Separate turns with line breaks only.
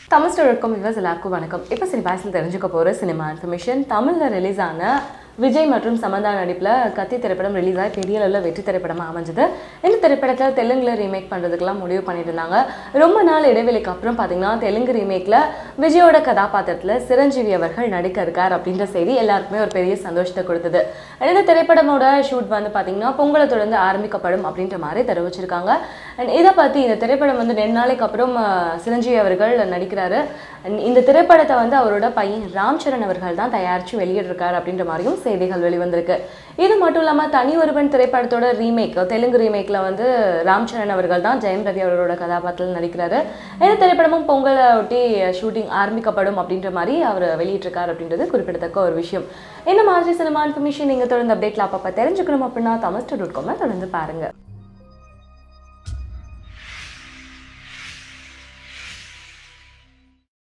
Tamil store dot com viewers எல்லாருக்கும் வணக்கம் இப்போ சினிமாஸில் தெரிஞ்சுக்க போகிற சினிமா இன்ஃபர்மேஷன் தமிழில் ரிலீஸ் ஆன விஜய் மற்றும் சமந்தா நடிப்பில் கத்தி திரைப்படம் ரிலீஸ் ஆகி பெரிய அளவில் வெற்றி திரைப்படமாக அமைஞ்சது இந்த திரைப்படத்தில் தெலுங்குல ரீமேக் பண்ணுறதுக்கெல்லாம் முடிவு பண்ணிட்டு இருந்தாங்க ரொம்ப நாள் இடைவெளிக்கு அப்புறம் பார்த்தீங்கன்னா தெலுங்கு ரீமேக்கில் விஜயோட கதாபாத்திரத்தில் சிரஞ்சீவி அவர்கள் நடிக்க இருக்கார் அப்படின்ற செய்தி எல்லாருக்குமே ஒரு பெரிய சந்தோஷத்தை கொடுத்தது இந்த திரைப்படமோட ஷூட் வந்து பார்த்தீங்கன்னா பொங்கலை தொடர்ந்து ஆரம்பிக்கப்படும் அப்படின்ற மாதிரி தெரிவிச்சிருக்காங்க அண்ட் இதை பற்றி இந்த திரைப்படம் வந்து ரெண்டு நாளைக்கு அப்புறம் அஹ், சிரஞ்சீவி அவர்கள் நடிக்கிறாரு And இந்த திரைப்படத்தை வந்து அவரோட பையன் ராம் சரண் அவர்கள் தான் தயாரித்து வெளியிட்டிருக்காரு அப்படின்ற மாதிரியும் செய்திகள் வெளிவந்திருக்கு இது மட்டும் இல்லாமல் தனி ஒருவன் திரைப்படத்தோட ரீமேக் தெலுங்கு ரீமேக்கில் வந்து ராம் சரண் அவர்கள் தான் ஜெயம் ரவி அவரோட கதாபாத்திரத்தில் நடிக்கிறாரு இந்த திரைப்படமும் பொங்கலை ஒட்டி ஷூட்டிங் ஆரம்பிக்கப்படும் அப்படின்ற மாதிரி அவர் வெளியிட்டிருக்காரு அப்படின்றது குறிப்பிடத்தக்க ஒரு விஷயம் இந்த மாதிரி சினிமா இன்ஃபர்மேஷன் நீங்கள் தொடர்ந்து அப்டேட்ல அப்பப்போ தெரிஞ்சுக்கணும் அப்படின்னா தமிழ் டாட் காமை தொடர்ந்து பாருங்க